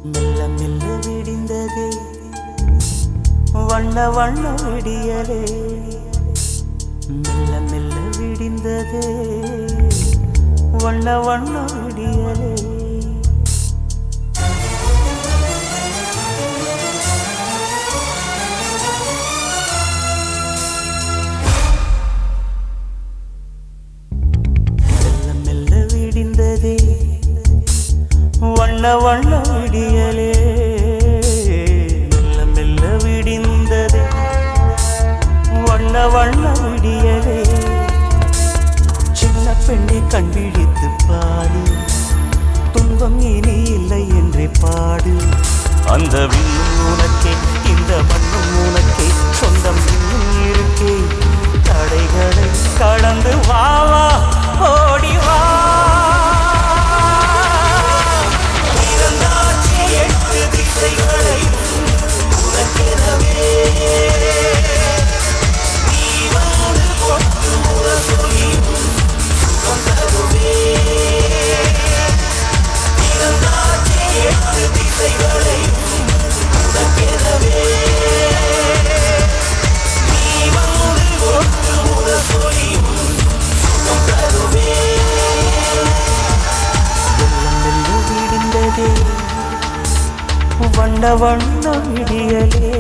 மெல்ல மெல்ல விடிந்ததே வண்ண வண்ண விடியலே மெல்ல மெல்ல விடிந்ததே வண்ண வண்ண விடியலே மெல்ல மெல்ல விடிந்ததே வண்ண வண்ண விடியலே மெல்ல மெல்ல விடிந்ததே வண்ண வண்ண விடியலே சின்ன பெண்ணை கண்பிடித்து பாடு துன்பம் இனி இல்லை என்றே பாடு அந்த விண்ணும் உனக்கே இந்த மண்ணும் உனக்கே சொந்தம் இன்னும் இருக்கே தடைகளை கடந்து வா வா ஓடி வா பிறந்தாச்சு எட்டு திசைகளை உனக்கெனவே நீ வந்து கொட்டு முரசொலி சுகம் தருவே பிறந்தாச்சு எட்டு திசைகளை உனக்கெனவே நீ வந்து கொட்டு முரசொலி சுகம் தருவே வெள்ளம் வெல்ல விடிந்ததே வண்ண வண்ண விடியலே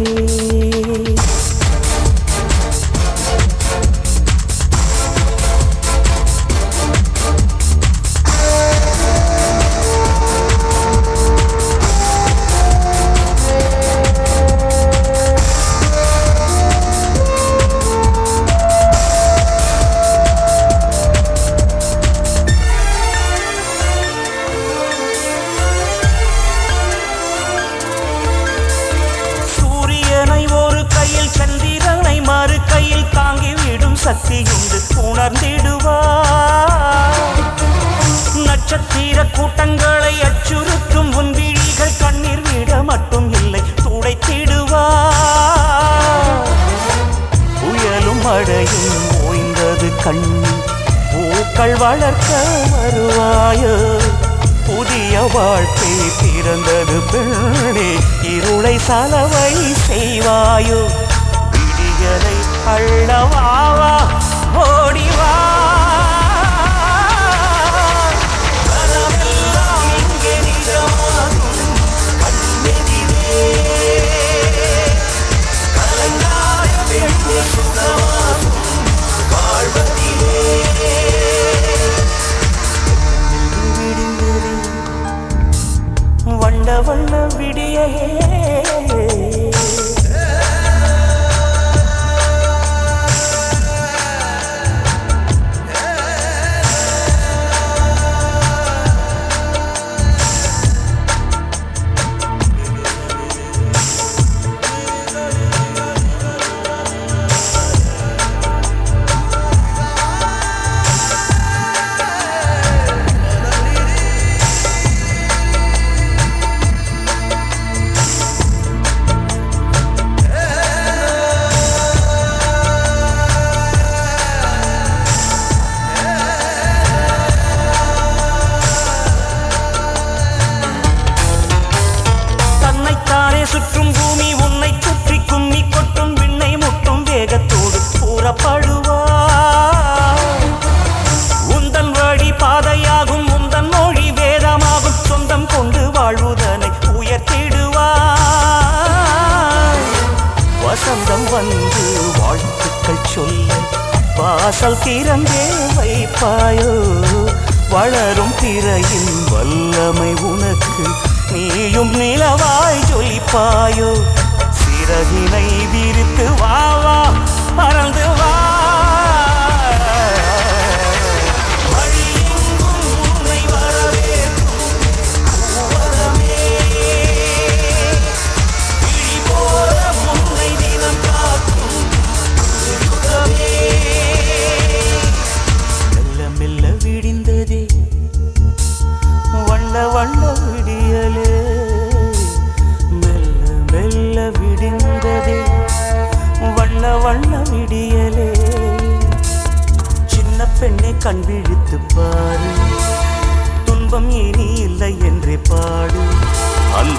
சூரியனை ஒரு கையில் சந்திரனை மறு கையில் தாங்கி விடும் சக்தி உண்டு உணர்ந்திடுவார் நட்சத்திர கூட்டங்களை அச்சுறுத்தும் உன் விழிகள் கண்ணீர் விட மட்டும் இல்லை துடைத்திடுவார் புயலும் மழையும் ஓய்ந்தது கண் பூக்கள் வளர்க்க வருவாயோ புதிய வாழ்க்கை பிறந்தது பெண்ணே இருளை சலவை செய்வாயோ விடியலை அள்ளவாவா ஓடிவா கனவெல்லாம் இங்கே நிஜமாகும் கண்ணெதிரே கலங்காய பெண்ணே சுகமாகும் வாழ்வதிலே விடிந்ததே வண்ண வண்ண விடியே தன்னைத்தானே சுற்றும் பூமி உன்னை சுற்றி கும்மி கொட்டும் விண்ணை முட்டும் வேகத்தோடு கூறப்படுவார் உந்தன் வழி பாதையாகும் உந்தன் மொழி வேதமாகும் சொந்தம் கொண்டு வாழ்வுதனை உயர்த்திடுவார் வசந்தம் வந்து வாழ்த்துக்கள் சொல்ல வாசல் திறந்தே வைப்பாயோ வளரும் திரையின் வல்லமை உனக்கு நீயும் நிலவாய் ஜொலிப்பாயோ சிறகினை விரித்து வா வா பறந்து வா வழியெங்கும் உன்னை வரவேற்கும் பூவனமே. விழி போல உன்னை தினம் காக்கும் யுகமே. மெல்ல மெல்ல விடிந்ததே வண்ண வண்ண விடியலே மெல்ல மெல்ல விடிந்ததே வண்ண வண்ண விடியலே சின்ன பெண்ணை கண் விழித்து பாரு துன்பம் இனி இல்லை என்றே பாடு அந்த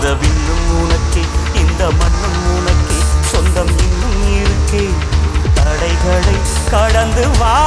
நடந்து வா